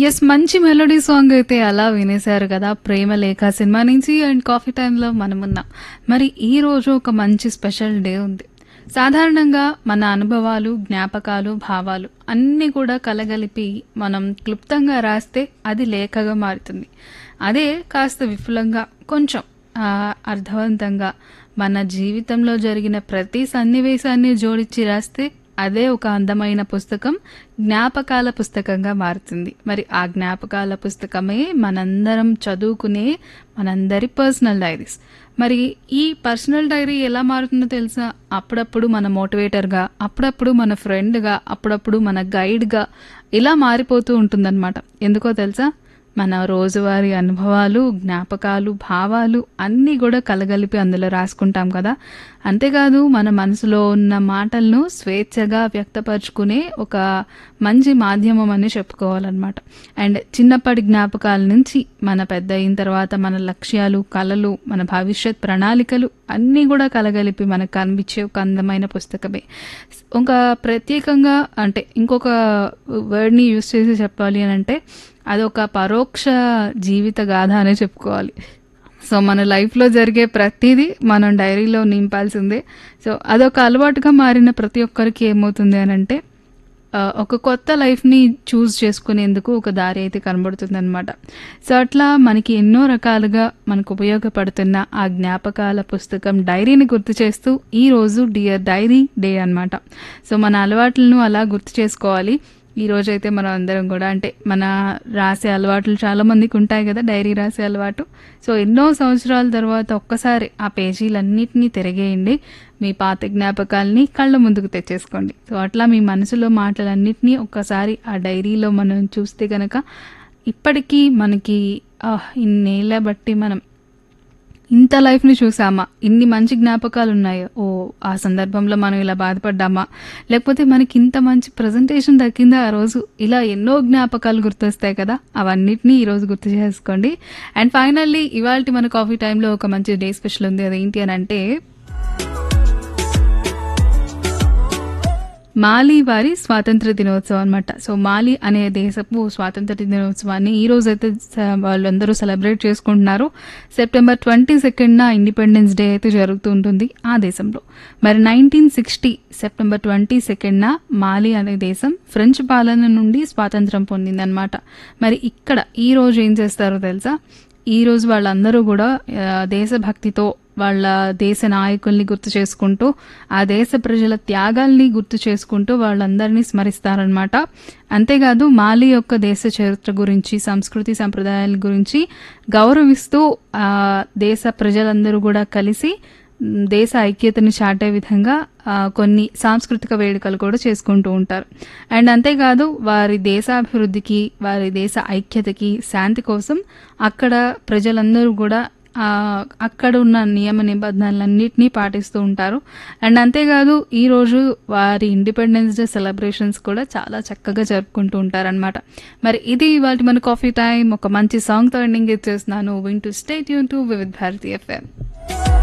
Yes. మంచి melody song అయితే అలా వినేశారు కదా! 'ప్రేమలేఖ' సినిమా నుంచి అండ్ కాఫీ టైమ్‌లో మనమున్నాం. మరి ఈరోజు ఒక మంచి స్పెషల్ డే ఉంది. సాధారణంగా మన అనుభవాలు, జ్ఞాపకాలు, భావాలు అన్నీ కూడా కలగలిపి మనం క్లుప్తంగా రాస్తే అది లేఖగా మారుతుంది. అదే కాస్త విపులంగా కొంచెం ఆహ్, అర్థవంతంగా మన జీవితంలో జరిగిన ప్రతి సన్నివేశాన్ని జోడించి రాస్తే అదే ఒక అందమైన పుస్తకం జ్ఞాపకాల పుస్తకంగా మారుతుంది. మరి ఆ జ్ఞాపకాల పుస్తకమే మనందరం చదువుకునే మనందరి పర్సనల్ డైరీస్. మరి ఈ పర్సనల్ డైరీ ఎలా మారుతుందో తెలుసా? అప్పుడప్పుడు మన మోటివేటర్‌గా, అప్పుడప్పుడు మన ఫ్రెండ్‌గా, అప్పుడప్పుడు మన గైడ్‌గా ఇలా మారిపోతూ ఉంటుందన్నమాట. ఎందుకో తెలుసా? మన రోజువారీ అనుభవాలు, జ్ఞాపకాలు, భావాలు అన్నీ గూడా కలగలిపి అందులో రాసుకుంటాం కదా! అంతేకాదు మన మనసులో ఉన్న మాటలను స్వేచ్ఛగా వ్యక్తపరుచుకునే ఒక మంచి మాధ్యమం అని చెప్పుకోవాలన్నమాట. అండ్ చిన్నప్పటి జ్ఞాపకాల నుంచి మన పెద్దయిన తర్వాత మన లక్ష్యాలు, కలలు, మన భవిష్యత్ ప్రణాళికలు అన్నీ గూడా కలగలిపి మనకు కనిపించే ఒక అందమైన పుస్తకమే. ఒక ప్రత్యేకంగా అంటే ఇంకొక వర్డ్‌ని యూజ్ చేసి చెప్పాలి అనంటే అదొక పరోక్ష జీవిత గాథ అనే చెప్పుకోవాలి. సో, మన లైఫ్‌లో జరిగే ప్రతీదీ మనం డైరీలో నింపాల్సిందే. సో, అదొక అలవాటుగా మారిన ప్రతి ఒక్కరికి ఏమవుతుంది అనంటే ఆహ్, ఒక కొత్త లైఫ్‌ని చూజ్ చేసుకునేందుకు ఒక దారి అయితే కనబడుతుందనమాట. సో, అట్లా మనకి ఎన్నో రకాలుగా మనకు ఉపయోగపడుతున్న ఆ జ్ఞాపకాల పుస్తకం డైరీని గుర్తు చేస్తూ ఈరోజు డియర్ డైరీ డే అనమాట. సో, మన అలవాట్లను అలా గుర్తు చేసుకోవాలి. ఈరోజైతే మనం అందరం గూడా అంటే మన రాసే అలవాట్లు చాలా మందికి ఉంటాయి గదా! డైరీ రాసే అలవాటు. సో, ఎన్నో సంవత్సరాల తర్వాత ఒక్కసారి ఆ పేజీలన్నిటిని తిరగేయండి. మీ పాత జ్ఞాపకాల్ని కళ్ళ ముందుకు తెచ్చేసుకోండి. సో, అట్లా మీ మనసులో మాటలన్నిటిని ఒక్కసారి ఆ డైరీలో మనం చూస్తే గనక ఇప్పటికీ మనకి ఆహ్! ఇన్నేళ్ల బట్టి మనం ఇంత లైఫ్‌ని చూసామా? ఇన్ని మంచి జ్ఞాపకాలున్నాయా? ఓహ్! ఆ సందర్భంలో మనం ఇలా బాధపడ్డామా? లేకపోతే మనకి ఇంత మంచి ప్రెజెంటేషన్ దక్కిందా ఆ రోజు? ఇలా ఎన్నో జ్ఞాపకాలు గుర్తొస్తాయి కదా! అవన్నిటిని ఈరోజు గుర్తు చేసుకోండి. అండ్ ఫైనల్లీ ఇవాల్టి మన కాఫీ టైమ్‌లో ఒక మంచి డే స్పెషల్ ఉంది. అదేంటి అనంటే మాలి వారి స్వాతంత్ర దినోత్సవం అనమాట. సో, మాలి అనే దేశపు స్వాతంత్ర దినోత్సవాన్ని ఈరోజైతే స వాళ్ళందరూ సెలబ్రేట్ చేసుకుంటున్నారు. సెప్టెంబర్ 22న ఇండిపెండెన్స్ డే అయితే జరుగుతూ ఉంటుంది ఆ దేశంలో. మరి 1960 సెప్టెంబర్ 22న మాలి అనే దేశం ఫ్రెంచ్ పాలన నుండి స్వాతంత్రం పొందిందనమాట. మరి ఇక్కడ ఈరోజు ఏం చేస్తారో తెలుసా? ఈరోజు వాళ్ళందరూ గూడా ఆహ్, దేశభక్తితో వాళ్ళ దేశ నాయకుల్ని గుర్తు చేసుకుంటూ, ఆ దేశ ప్రజల త్యాగాల్ని గుర్తు చేసుకుంటూ వాళ్ళందరినీ స్మరిస్తారనమాట. అంతేకాదు మాలి యొక్క దేశ చరిత్ర గురించి, సంస్కృతి సంప్రదాయాల గురించి గౌరవిస్తూ ఆహ్, దేశ ప్రజలందరూ గూడా కలిసి హ్మ్, దేశ ఐక్యతను చాటే విధంగా ఆహ్, కొన్ని సాంస్కృతిక వేడుకలు కూడా చేసుకుంటూ ఉంటారు. అండ్ అంతేకాదు వారి దేశాభివృద్ధికి, వారి దేశ ఐక్యతకి, శాంతి కోసం అక్కడ ప్రజలందరూ గూడా ఆహ్, అక్కడ ఉన్న నియమ నిబంధనలన్నిటిని పాటిస్తూ ఉంటారు. అండ్ అంతేకాదు ఈరోజు వారి ఇండిపెండెన్స్ డే సెలబ్రేషన్స్ కూడా చాలా చక్కగా జరుపుకుంటూ ఉంటారనమాట. మరి ఇది ఇవాల్టి మన కాఫీ టైమ్. ఒక మంచి సాంగ్‌తో ఎండింగ్ ఇచ్చేస్తున్నాను. వింటూ stay tune to Vividh Bharati FM.